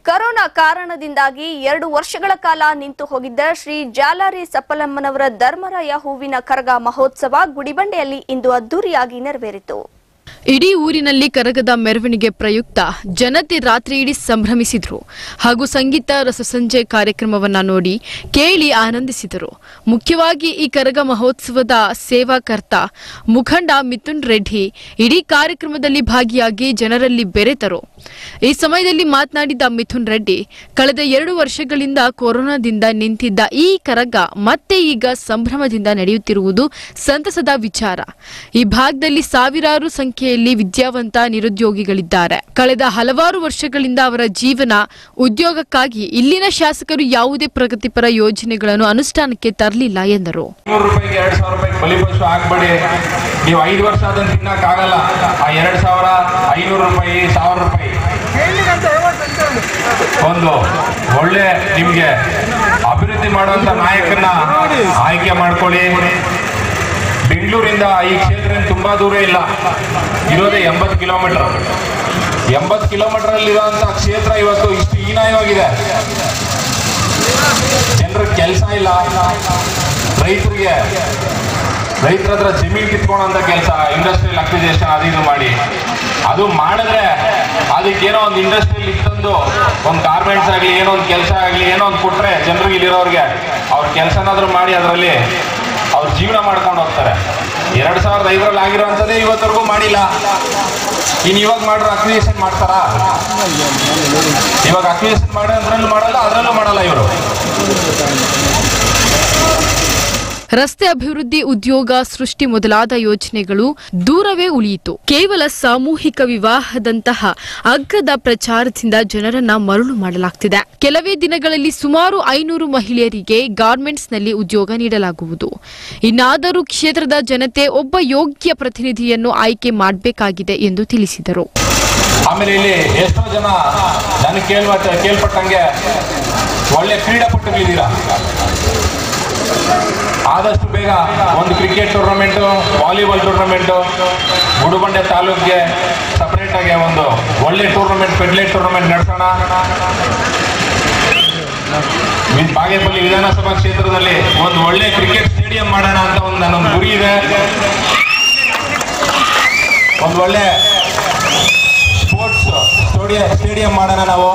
corona ಕಾರಣದಿಂದಾಗಿ ಎರಡು ವರ್ಷಗಳ ಕಾಲ ನಿಂತು ಹೋಗಿದ್ದ ಶ್ರೀ ಜಾಲಾರಿ ಸಪ್ಪಲಮ್ಮನವರ ಧರ್ಮರಾಯ ಹೂವಿನ ಕರಗ ಮಹೋತ್ಸವ ಗುಡಿಬಂಡೆಯಲ್ಲಿ ಇಂದು ಅದ್ದೂರಿಯಾಗಿ ನೆರವೇರಿತು ಇಡೀ ಊರಿನಲ್ಲಿ ಕರಗದ ಮೆರವಣಿಗೆ ಪ್ರಯುಕ್ತ ಜನತೆ ರಾತ್ರಿ ಇಡೀ ಸಂಭ್ರಮಿಸಿದ್ರು ಹಾಗೂ ಸಂಗೀತ ರಸಸಂಜೆ ಕಾರ್ಯಕ್ರಮವನ್ನ ನೋಡಿ ಕೇಳಿ ಆನಂದಿಸಿದರು ಮುಖ್ಯವಾಗಿ ಈ ಕರಗ ಮಹೋತ್ಸವದ ಸೇವಾಕರ್ತ ಮುಖಂಡ ಮಿಥುನ್ ರೆಡ್ಡಿ ಇಡೀ ಕಾರ್ಯಕ್ರಮದಲ್ಲಿ ಭಾಗಿಯಾಗಿ ಜನರಲ್ಲಿ ಬೆರೆತರು ಈ ಸಮಯದಲ್ಲಿ ಮಾತನಾಡಿದ ಮಿಥುನ್ ರೆಡ್ಡಿ ಕಳೆದ ಎರಡು ವರ್ಷಗಳಿಂದ ಕೊರೋನಾದಿಂದ ನಿಂತಿದ್ದ ಈ ಕರಗ ಮತ್ತೆ ಈಗ ಸಂಭ್ರಮದಿಂದ ನಡೆಯುತ್ತಿರುವುದು ಸಂತಸದ ವಿಚಾರ ಈ ಭಾಗದಲ್ಲಿ ಸಾವಿರಾರು ಸಂಖ್ಯೆಯಲ್ಲಿ ವಿದ್ಯಾವಂತ ನಿರುದ್ಯೋಗಿಗಳಿದ್ದಾರೆ ಕಳೆದ ಹಲವಾರು ವರ್ಷಗಳಿಂದ ಅವರ ಜೀವನ ಉದ್ಯೋಗಕ್ಕಾಗಿ ಇಲ್ಲಿನ ಶಾಸಕರು ಯಾವುದೇ ಪ್ರಗತಿಪರ ಯೋಜನೆಗಳನ್ನು ಅನುಷ್ಠಾನಕ್ಕೆ ತರಲಿಲ್ಲ ಎಂದರು ನೂರು ರೂಪಾಯಿಗೆ ಎರಡ್ ಸಾವಿರ ರೂಪಾಯಿ ಬಲಿಪಶು ಹಾಕ್ಬೇಡಿ ನೀವು ಐದು ವರ್ಷ ಅದನ್ನ ತಿನ್ನಕ್ ಆಗಲ್ಲ ಆ ಎರಡ್ ಸಾವಿರ ಐನೂರು ರೂಪಾಯಿ ಸಾವಿರ ರೂಪಾಯಿ ಒಂದು ಒಳ್ಳೆ ನಿಮ್ಗೆ ಅಭಿವೃದ್ಧಿ ಮಾಡುವಂತ ನಾಯಕನ ಆಯ್ಕೆ ಮಾಡ್ಕೊಳ್ಳಿ ಬೆಂಗಳೂರಿಂದ ಈ ಕ್ಷೇತ್ರ ಏನ್ ತುಂಬಾ ದೂರ ಇಲ್ಲ ಇರೋದೇ ಎಂಬತ್ತು ಕಿಲೋಮೀಟರ್ ಎಂಬತ್ತು ಕಿಲೋಮೀಟರ್ ಅಲ್ಲಿ ಇರುವಂತ ಕ್ಷೇತ್ರ ಇವತ್ತು ಇಷ್ಟು ಹೀನಾಯವಾಗಿದೆ ಜನರಿಗೆ ಕೆಲಸ ಇಲ್ಲ ರೈತರಿಗೆ ರೈತರ ಹತ್ರ ಜಮೀನು ಕಿತ್ಕೊಳ್ಳೋಂಥ ಕೆಲಸ ಇಂಡಸ್ಟ್ರಿಯಲ್ ಅಕ್ವಿಜೇಷನ್ ಅದು ಇದು ಮಾಡಿ ಅದು ಮಾಡಿದ್ರೆ ಅದಕ್ಕೇನೋ ಒಂದು ಇಂಡಸ್ಟ್ರಿಯಲ್ ಇತ್ತಂದು ಒಂದು ಗಾರ್ಮೆಂಟ್ಸ್ ಆಗಲಿ ಏನೋ ಒಂದು ಕೆಲಸ ಆಗಲಿ ಏನೋ ಒಂದು ಕೊಟ್ರೆ ಜನರಿಗೆ ಇಲ್ಲಿರೋರಿಗೆ ಅವ್ರ ಕೆಲಸನಾದ್ರೂ ಮಾಡಿ ಅದರಲ್ಲಿ ಅವ್ರ ಜೀವನ ಮಾಡ್ಕೊಂಡು ಹೋಗ್ತಾರೆ ಎರಡ್ ಸಾವಿರದ ಐದರಲ್ಲಿ ಆಗಿರುವಂಥದ್ದೇ ಇವತ್ತವರೆಗೂ ಮಾಡಿಲ್ಲ ಇನ್ನು ಇವಾಗ ಮಾಡ್ರೆ ಅಕ್ವಿಜೇಷನ್ ಮಾಡ್ತಾರಾ ಇವಾಗ ಅಕ್ವಿಜೇಷನ್ ಮಾಡೋ ಅದ್ರಲ್ಲೂ ಮಾಡಲ್ಲ ಅದರಲ್ಲೂ ಮಾಡಲ್ಲ ಇವರು ರಸ್ತೆ ಅಭಿವೃದ್ಧಿ ಉದ್ಯೋಗ ಸೃಷ್ಟಿ ಮೊದಲಾದ ಯೋಜನೆಗಳು ದೂರವೇ ಉಳಿಯಿತು ಕೇವಲ ಸಾಮೂಹಿಕ ವಿವಾಹದಂತಹ ಅಗ್ಗದ ಪ್ರಚಾರದಿಂದ ಜನರನ್ನ ಮರಳು ಮಾಡಲಾಗ್ತಿದೆ ಕೆಲವೇ ದಿನಗಳಲ್ಲಿ ಸುಮಾರು ಐನೂರು ಮಹಿಳೆಯರಿಗೆ ಗಾರ್ಮೆಂಟ್ಸ್ನಲ್ಲಿ ಉದ್ಯೋಗ ನೀಡಲಾಗುವುದು ಇನ್ನಾದರೂ ಕ್ಷೇತ್ರದ ಜನತೆ ಒಬ್ಬ ಯೋಗ್ಯ ಪ್ರತಿನಿಧಿಯನ್ನು ಆಯ್ಕೆ ಮಾಡಬೇಕಾಗಿದೆ ಎಂದು ತಿಳಿಸಿದರು ಆಮೇಲೆ ಇಲ್ಲಿ ಎಷ್ಟೋ ಜನ ನನಗೆ ಕೇಳ್ವ ಕೇಳ್ಪಟ್ಟಂಗೆ ಒಳ್ಳೆ ಕ್ರೀಡಾಪಟುಗಳಿದ್ದೀರಾ ಆದಷ್ಟು ಬೇಗ ಒಂದು cricket tournament volleyball tournament Gudibande ತಾಲೂಕಿಗೆ ಸಪರೇಟ್ ಆಗಿ ಒಂದು ಒಳ್ಳೆ ಟೂರ್ನಮೆಂಟ್ ಫೆಡ್ಲೇಟ್ ಟೂರ್ನಮೆಂಟ್ ನಡೆಸೋಣ ವಿ- ಬಾಗೇಪಲ್ಲಿ ವಿಧಾನಸಭಾ ಕ್ಷೇತ್ರದಲ್ಲಿ ಒಂದು ಒಳ್ಳೆ ಕ್ರಿಕೆಟ್ ಸ್ಟೇಡಿಯಂ ಮಾಡೋಣ ಅಂತ ಒಂದು ನನ್ನೊಂದು ಗುರಿ ಇದೆ ಒಂದು ಒಳ್ಳೆ ಸ್ಪೋರ್ಟ್ಸ್ ಸ್ಟೇಡಿಯಂ ಸ್ಟೇಡಿಯಂ ಮಾಡೋಣ ನಾವು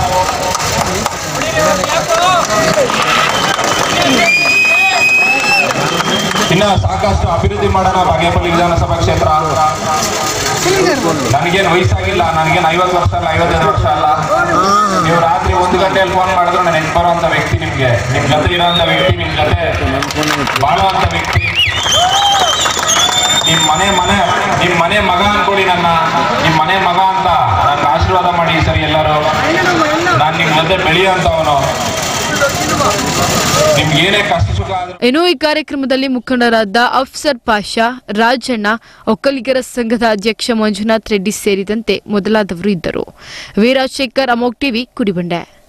ಇನ್ನ ಸಾಕಷ್ಟು ಅಭಿವೃದ್ಧಿ ಮಾಡೋಣ ಬಾಗೇಪಲ್ಲಿ ವಿಧಾನಸಭಾ ಕ್ಷೇತ್ರ ನನಗೇನು ವಯಸ್ಸಾಗಿಲ್ಲ ನನಗೇನು ಐವತ್ತು ವರ್ಷ ಅಲ್ಲ ಐವತ್ತೈದು ವರ್ಷ ಅಲ್ಲ ನೀವು ರಾತ್ರಿ ಒಂದು ಗಂಟೆಯಲ್ಲಿ ಫೋನ್ ಮಾಡಿದ್ರೆ ನಾನು ನೆನ್ಪು ಬರುವಂತ ವ್ಯಕ್ತಿ ನಿಮ್ಗೆ ನಿಮ್ ಜೊತೆ ಇರೋಂಥ ವ್ಯಕ್ತಿ ನಿಮ್ ಜೊತೆ ಬಾಳುವಂತ ವ್ಯಕ್ತಿ ನಿಮ್ ಮನೆ ಮನೆ ನಿಮ್ ಮನೆ ಮಗ ಅನ್ಕೊಡಿ ನನ್ನ ನಿಮ್ ಮನೆ ಮಗ ಅಂತ ನನ್ನ ಆಶೀರ್ವಾದ ಮಾಡಿ ಈ ಸರಿ ಎಲ್ಲರೂ ನಾನು ನಿಮ್ ಜೊತೆ ಬೆಳೆಯುವಂತವನು ನಿಮ್ಗೆ ಏನೇ ಕಷ್ಟ ಸುಖ ಆದ್ರೂ ಇನ್ನು ಈ ಕಾರ್ಯಕ್ರಮದಲ್ಲಿ ಮುಖಂಡರಾದ ಅಫ್ಸರ್ ಪಾಷಾ ರಾಜಣ್ಣ ಒಕ್ಕಲಿಗರ ಸಂಘದ ಅಧ್ಯಕ್ಷ ಮಂಜುನಾಥ್ ರೆಡ್ಡಿ ಸೇರಿದಂತೆ ಮೊದಲಾದವರು ಇದ್ದರು ವೀರಾಜಶೇಖರ್ ಅಮೋಕ್ ಟಿವಿ ಕುಡಿಬಂಡೆ